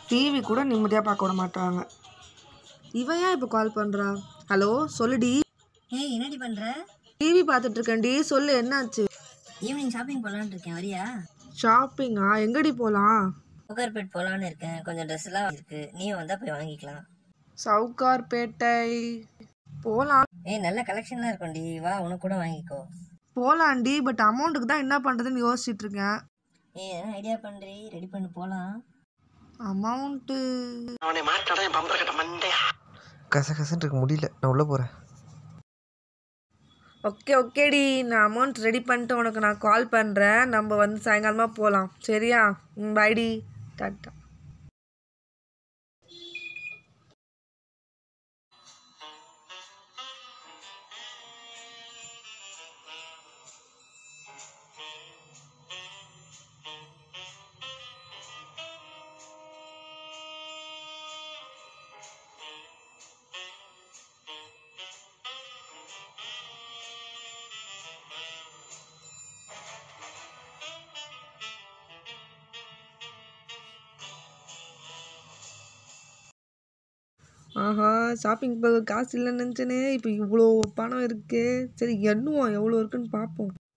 TV கூட நிம்மதியாக பார்க்க விட மாட்டாங்க இவன் ஏன் இப்போ கால் பண்ணுறா ஹலோ சொல்லுடி ஏய் என்னடி பண்ற டிவி பார்த்துட்டு இருக்கேன்டி சொல்லு என்னாச்சு ஈவினிங் ஷாப்பிங் போலான்னு இருக்கேன் வரியா ஷாப்பிங்கா எங்கடி போகலாம் புகார்பேட் போலான்னு இருக்கேன் கொஞ்சம் ட்ரெஸ் எல்லாம் இருக்கு நீயும் வந்தா போய் வாங்கிக்கலாம் சவுகார்பேட்டை போகலாம் ஏய் நல்ல கலெக்ஷன்லாம் இருக்கும்டி வா உனக்கு கூட வாங்கிக்கோ போகலாண்டி பட் அமௌண்ட்டுக்கு தான் என்ன பண்ணுறதுன்னு யோசிச்சுட்டு இருக்கேன் ஏய் என்ன ஐடியா பண்றி ரெடி பண்ணி போலாம் அமௌண்ட்டு கசகசன்னு இருக்க முடியல நான் உள்ளே போகிறேன் ஓகே ஓகேடி நான் அமௌண்ட் ரெடி பண்ணிட்டு உனக்கு நான் கால் பண்ணுறேன் நம்ம வந்து சாயங்காலமாக போகலாம் சரியா ம் பைடி டாட்டா ஆஹா ஷாப்பிங் போக காசு இல்லைன்னு நினச்சேனே இப்போ இவ்வளோ பணம் இருக்கே சரி எண்ணுவோம் எவ்வளோ இருக்குன்னு பார்ப்போம்